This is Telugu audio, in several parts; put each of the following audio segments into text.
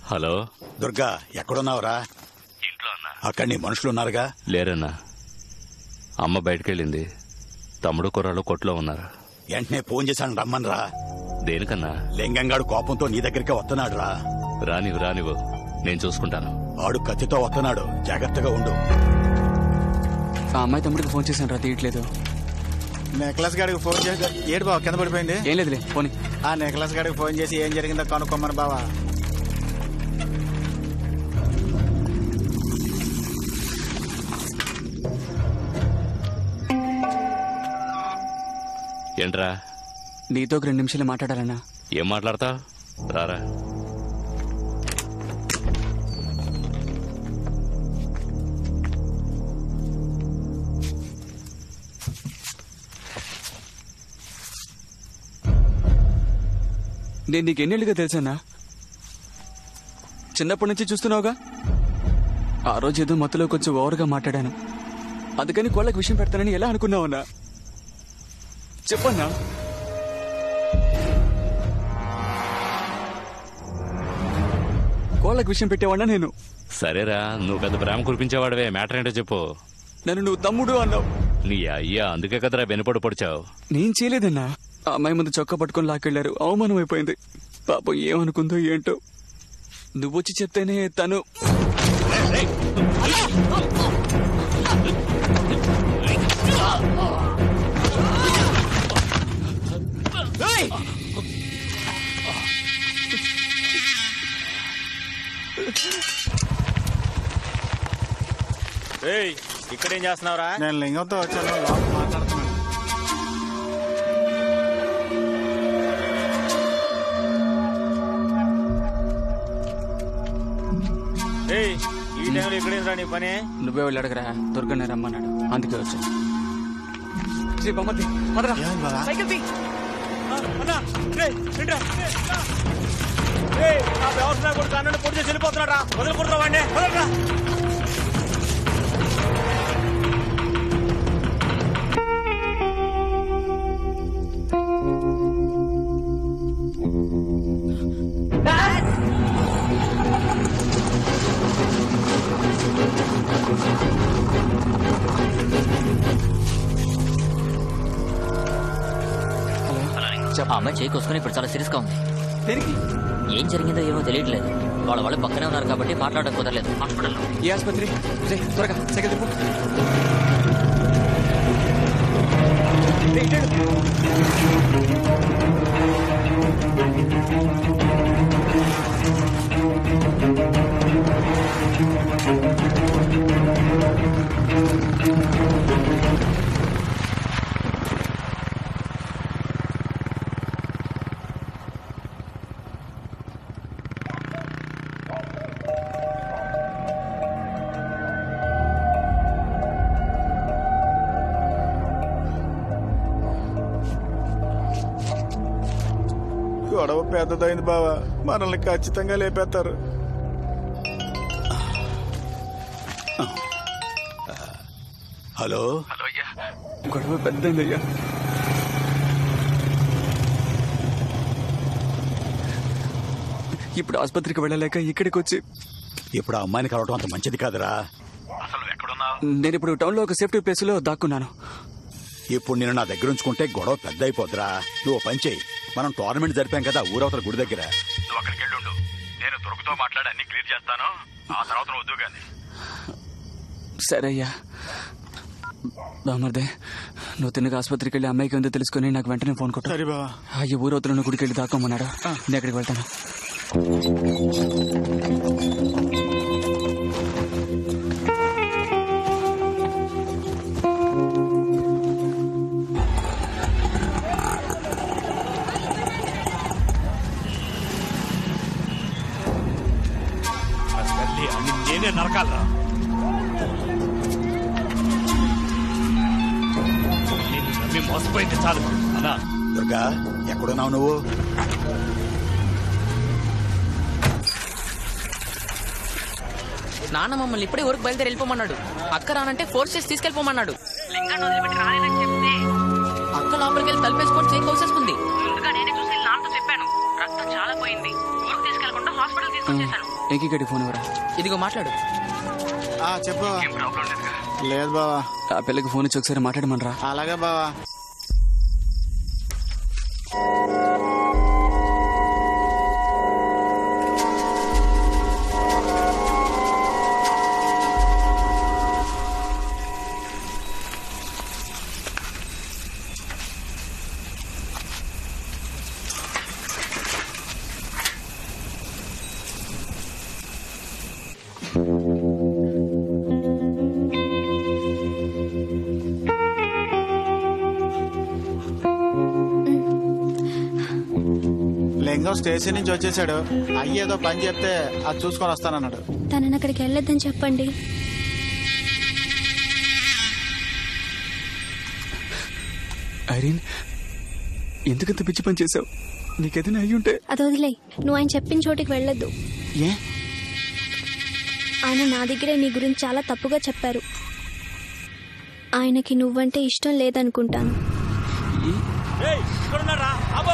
హలో దుర్గా ఎక్కడున్నావురా ఇంట్లో అన్నా అక్కడ నీ మనుషులు ఉన్నారుగా లేరన్నా అమ్మ బయటకెళ్ళింది తమ్ముడు కుర్రాళ్ళు కొట్లో ఉన్నారు వెంటనే ఫోన్ చేశాను రమ్మన్రా దేనికన్నా లింగంగాడు కోపంతో నీ దగ్గరికే వస్తున్నాడు రా రానివ్వు రానివ్వు నేను చూసుకుంటాను వాడు కత్తితో వస్తున్నాడు జాగ్రత్తగా ఉండు ఆ అమ్మాయి తమ్ముడికి ఫోన్ చేశాను రా తీయట్లేదు నెక్లెస్ గాడికి ఫోన్ చేసి ఏడు బావ కింద పడిపోయింది ఏం లేదులే పోనీ ఆ నెక్లెస్ గాడికి ఫోన్ చేసి ఏం జరిగిందో కనుక్కోమని బావా ఏంట్రా నీతో ఒక రెండు నిమిషాలు మాట్లాడాలన్నా ఏం మాట్లాడతా రారా నేను నీకు ఎన్నేళ్ళుగా తెలుసన్నా చిన్నప్పటి నుంచి చూస్తున్నావుగా ఆ రోజు ఏదో మత్తులో కొంచెం ఓవర్గా మాట్లాడాను అందుకని కోళ్ళకి విషయం పెడతానని ఎలా అనుకున్నావన్నా చెప్పన్నా కోళ్ళకి విషయం పెట్టేవాడినా నేను సరేరా నువ్వు పెద్ద ప్రేమ కురిపించేవాడవే మ్యాటర్ ఏంటో చెప్పు నన్ను నువ్వు తమ్ముడు అన్నావు నీ అయ్యా అందుకే కదరా వెనుపడు పొడిచావు నేను చేయలేదన్నా ఆ అమ్మాయి ముందు చొక్కా పట్టుకొని లాక్కెళ్లారు అవమానం అయిపోయింది పాపం ఏమనుకుందో ఏంటో నువ్వొచ్చి చెప్తేనే తను ఇక్కడేం చేస్తున్నావురా నేను లింగంతో వచ్చాను లోపల మాట్లాడుతున్నాను ఏయ్ ఈ టైంలో ఇక్కడేంద్రా నీ పని నువ్వే వెళ్ళి అడగరా దుర్గనే రమ్మన్నాడు అందుకే వచ్చా శ్రీ బొమ్మది పదరా ఏమైంది బావా సైకిల్ తీ నా వ్యవసాయ కొడుకు అన్నను పొడి చేసి వెళ్ళిపోతున్నాడు రా వదులుకుంటున్నా వాడిని వదలరా ఆ అమ్మాయి చేయి కోసుకుని ఇప్పుడు చాలా సీరియస్ గా ఉంది దేనికి ఏం జరిగిందో ఏమో తెలియట్లేదు వాళ్ళ వాళ్ళు పక్కనే ఉన్నారు కాబట్టి మాట్లాడడం కుదరలేదు హాస్పిటల్లో ఏ ఆసుపత్రి రే త్వరగా సైకిల్ తిప్పు రే, ఇటు వెళ్ళు. గొడవ పెద్దదైంది బావా మనల్ని ఖచ్చితంగా లేపేస్తారు హలో గొడవ పెద్దదయ్యా ఇప్పుడు ఆసుపత్రికి వెళ్ళలేక ఇక్కడికి వచ్చి ఇప్పుడు ఆ అమ్మాయిని కలవటం అంత మంచిది కాదురా నేను ఇప్పుడు టౌన్ లో ఒక సేఫ్టీ ప్లేస్ లో దాక్కున్నాను ఇప్పుడు నేను నా దగ్గర ఉంచుకుంటే గొడవ పెద్ద అయిపోద్దిరా నువ్వు ఓ పని చేయి మనం టోర్నమెంట్ జరిపాం కదా ఊరవతల గుడి దగ్గర నువ్వు అక్కడికి వెళ్ళుండు నేను దుర్గతో మాట్లాడి అన్ని క్లియర్ చేస్తాను ఆ తర్వాత వద్దు కానీ సరే అయ్యా బామర్దే నువ్వు తిన్నగా ఆసుపత్రికి వెళ్ళి అమ్మాయికి ఉందో తెలుసుకుని నాకు వెంటనే ఫోన్ కొట్టు సరే బావా అయ్యి ఊరవతలను గుడికి వెళ్ళి దాక్కోమన్నాడు నేను అక్కడికి వెళ్తాను నేనే నరకాలరా నేను నమ్మి మోసపోయింది చాలు అన్నా దుర్గా ఎక్కడున్నావు నువ్వు నాన్న మమ్మల్ని ఇప్పుడే ఊరికి బయలుదేరి వెళ్ళిపోమన్నాడు అక్క రానంటే ఫోర్స్ చేసి తీసుకెళ్ళిపోమన్నాడు అక్క లోపలికి వెళ్ళి తలుపేసుకొని చేయి కోసేసుకుంది ముందుగా నేనే చూసి నాన్నతో చెప్పాను రక్తం చాలా పోయింది ఊరికి తీసుకెళ్లకుండా హాస్పిటల్ తీసుకొచ్చేసాను ఏకీగడి ఫోన్ ఇవ్వరా ఇదిగో మాట్లాడు ఆ, చెప్పు లేదు బావా ఆ పిల్లకి ఫోన్ ఇచ్చి ఒకసారి మాట్లాడమనరా అలాగే బావా లింగం స్టేషన్ నుంచి వచ్చేసాడు అయ్యేదో పని చెప్తే అది చూసుకొని వస్తానన్నాడు తనని అక్కడికి వెళ్ళొద్దని చెప్పండి ఐరీన్ ఎందుకంత పిచ్చి పని చేసావు నీకేదైనా అయ్యి ఉంటే అది వదిలే నువ్వు ఆయన చెప్పిన చోటికి వెళ్ళొద్దు ఏ ఆయన నా దగ్గరే నీ గురించి చాలా తప్పుగా చెప్పారు ఆయనకి నువ్వంటే ఇష్టం లేదనుకుంటాను ఏయ్ ఇక్కడ ఉన్నారా అబ్బో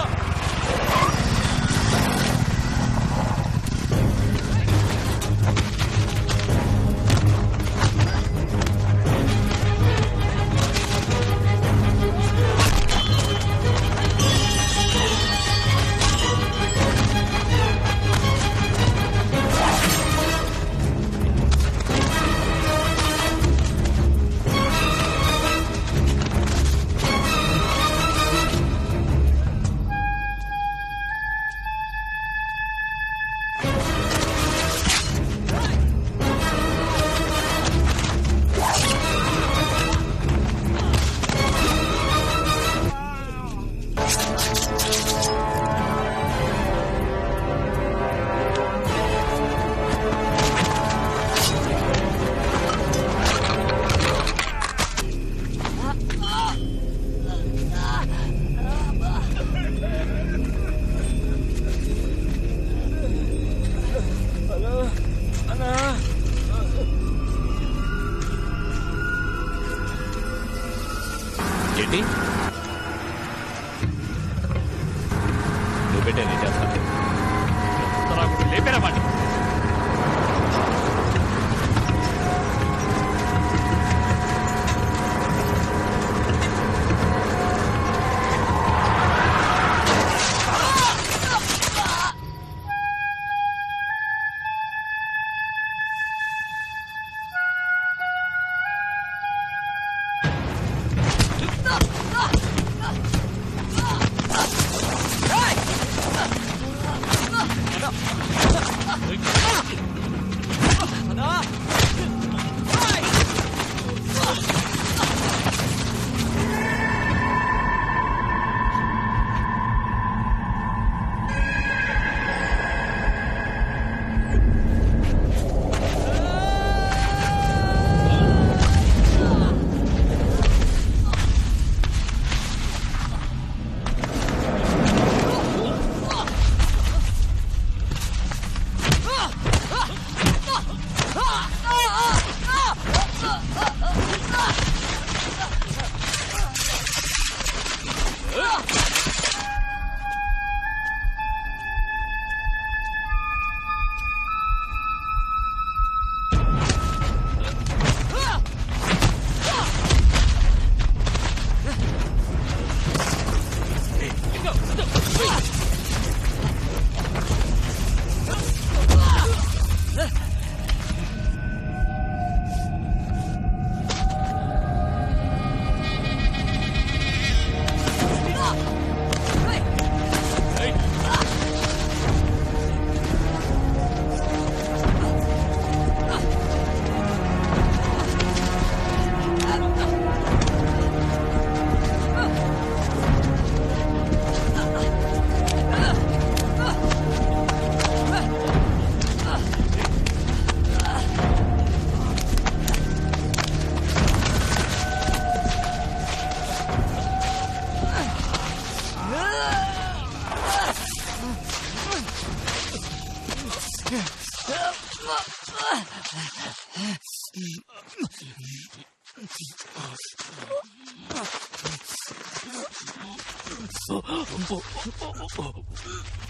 ఏంటి నువ్వు పెట్టే నేను చేస్తాను లేపేరా వాడిని.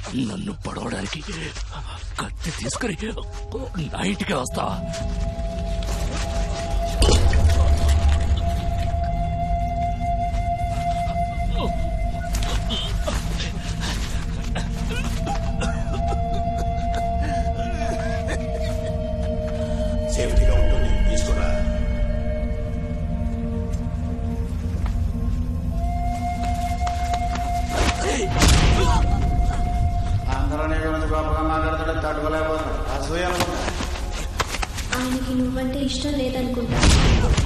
నన్ను పడవడానికి కత్తి తీసుకుని నైట్కి వస్తావా సేఫ్టీగా ఉంటుంది తీసుకురా అందరూ నీ గురించి గొప్పగా మాట్లాడుతుంటే తట్టుకోలేకపోతున్నాడు అసూయ ఆయనకి నువ్వంటే ఇష్టం లేదనుకుంటా